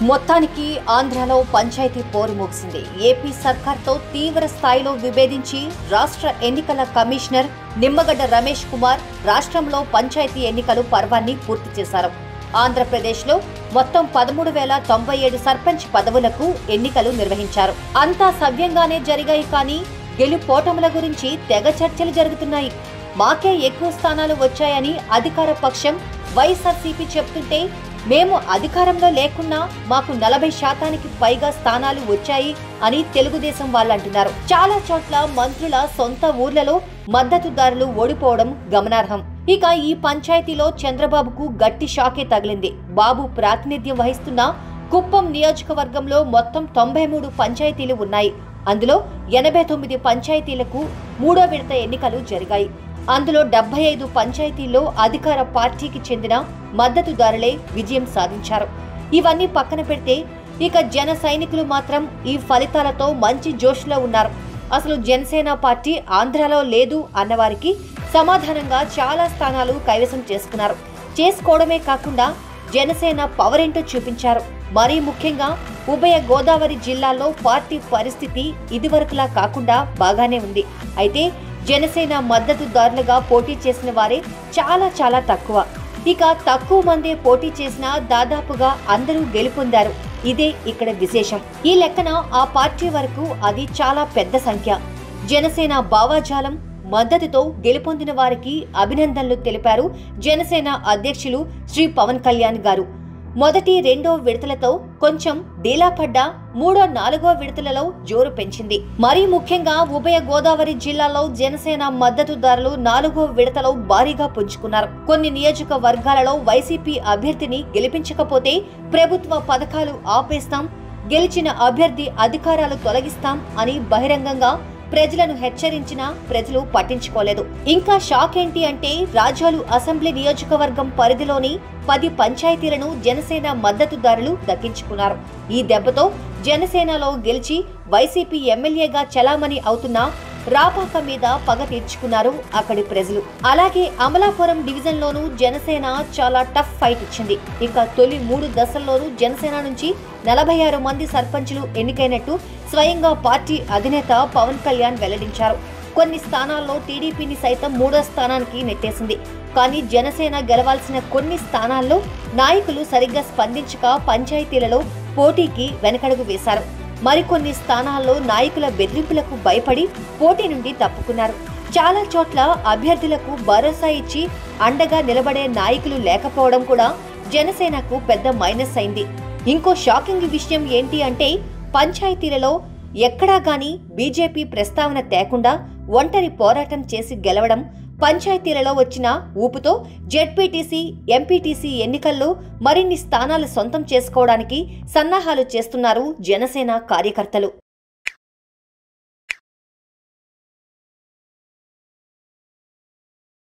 మొత్తానికి ఆంధ్రాలో పంచాయతీ పోరు ముగిసింది ఏపీ సర్కార్తో తీవ్ర స్థాయిలో విభేదించి రాష్ట్ర ఎన్నికల కమిషనర్ నిమ్మగడ్డ రమేష్ కుమార్ రాష్ట్రంలో పంచాయతీ ఎన్నికలు పర్వాన్ని పూర్తి చేశారు ఆంధ్రప్రదేశ్లో మొత్తం పదమూడు వేల తొంభై ఏడు సర్పంచ్ పదవులకు ఎన్నికలు నిర్వహించారు అంతా సవ్యంగానే జరిగాయి కానీ గెలుపోటముల గురించి తెగ చర్చలు జరుగుతున్నాయి మాకే ఎక్కువ స్థానాలు వచ్చాయని అధికార పక్షం వైఎస్ఆర్సీపీ చెప్తుంటే మేము అధికారంలో లేకున్నా మాకు నలభై శాతానికి పైగా స్థానాలు వచ్చాయి అని తెలుగుదేశం వాళ్ళు అంటున్నారు చాలా చోట్ల మంత్రుల సొంత ఊర్లలో మద్దతుదారులు ఓడిపోవడం గమనార్హం ఇక ఈ పంచాయతీలో చంద్రబాబుకు గట్టి షాకే తగిలింది బాబు ప్రాతినిధ్యం వహిస్తున్న కుప్పం నియోజకవర్గంలో మొత్తం తొంభై మూడు పంచాయతీలు ఉన్నాయి అందులో ఎనభై తొమ్మిది పంచాయతీలకు మూడో విడత ఎన్నికలు జరిగాయి అందులో డెబ్బై ఐదు పంచాయతీల్లో అధికార పార్టీకి చెందిన మద్దతుదారులే విజయం సాధించారు ఇవన్నీ పక్కన పెడితే ఇక జన సైనికులు మాత్రం ఈ ఫలితాలతో మంచి జోష్లో ఉన్నారు అసలు జనసేన పార్టీ ఆంధ్రాలో లేదు అన్నవారికి సమాధానంగా చాలా స్థానాలు కైవసం చేసుకున్నారు చేసుకోవడమే కాకుండా జనసేన పవర్ ఏంటో చూపించారు మరీ ముఖ్యంగా ఉభయ గోదావరి జిల్లాల్లో పార్టీ పరిస్థితి ఇదివరకులా కాకుండా బాగానే ఉంది అయితే జనసేన మద్దతుదారులుగా పోటీ చేసిన వారే చాలా చాలా తక్కువ ఇక తక్కువ మందే పోటీ చేసినా దాదాపుగా అందరూ గెలుపొందారు ఇదే ఇక్కడ విశేషం ఈ లెక్కన ఆ పార్టీ వరకు అది చాలా పెద్ద సంఖ్య జనసేన భావాజాలం మద్దతుతో గెలుపొందిన వారికి అభినందనలు తెలిపారు జనసేన అధ్యక్షులు శ్రీ పవన్ కళ్యాణ్ గారు మొదటి రెండో విడతలతో కొంచెం డీలా పడ్డా మూడో నాలుగో విడతలలో జోరు పెంచింది మరీ ముఖ్యంగా ఉభయ గోదావరి జిల్లాలో జనసేన మద్దతుదారులు నాలుగో విడతలో భారీగా పుంజుకున్నారు కొన్ని నియోజకవర్గాలలో వైసీపీ అభ్యర్థిని గెలిపించకపోతే ప్రభుత్వ పథకాలు ఆపేస్తాం గెలిచిన అభ్యర్థి అధికారాలు తొలగిస్తాం అని బహిరంగంగా ప్రజలను హెచ్చరించినా ప్రజలు పట్టించుకోలేదు ఇంకా షాక్ ఏంటి అంటే రాజోలు అసెంబ్లీ నియోజకవర్గం పరిధిలోని పది పంచాయతీలను జనసేన మద్దతుదారులు దక్కించుకున్నారు ఈ దెబ్బతో జనసేనలో గెలిచి వైసీపీ ఎమ్మెల్యేగా చలామణి అవుతున్న రాపాక మీద పగ తీర్చుకున్నారు అక్కడి ప్రజలు అలాగే అమలాపురం డివిజన్ లోనూ జనసేన చాలా టఫ్ ఫైట్ ఇచ్చింది ఇక తొలి మూడు దశల్లోనూ జనసేన నుంచి నలభై ఆరు మంది సర్పంచులు ఎన్నికైనట్టు స్వయంగా పార్టీ అధినేత పవన్ కళ్యాణ్ వెల్లడించారు కొన్ని స్థానాల్లో టీడీపీని సైతం మూడో స్థానానికి నెట్టేసింది కానీ జనసేన గెలవాల్సిన కొన్ని స్థానాల్లో నాయకులు సరిగ్గా స్పందించక పంచాయతీలలో పోటీకి వెనకడుగు వేశారు మరికొన్ని స్థానాల్లో నాయకుల బెదిరింపులకు భయపడి పోటీ నుండి తప్పుకున్నారు చాలా చోట్ల అభ్యర్థులకు భరోసా ఇచ్చి అండగా నిలబడే నాయకులు లేకపోవడం కూడా జనసేనకు పెద్ద మైనస్ అయింది ఇంకో షాకింగ్ విషయం ఏంటి అంటే పంచాయతీలలో ఎక్కడా గాని బీజేపీ ప్రస్తావన తేకుండా ఒంటరి పోరాటం చేసి గెలవడం పంచాయతీలలో వచ్చిన ఊపుతో జెడ్పీటీసీ ఎంపీటీసీ ఎన్నికల్లో మరిన్ని స్థానాలు సొంతం చేసుకోవడానికి సన్నాహాలు చేస్తున్నారు జనసేన కార్యకర్తలు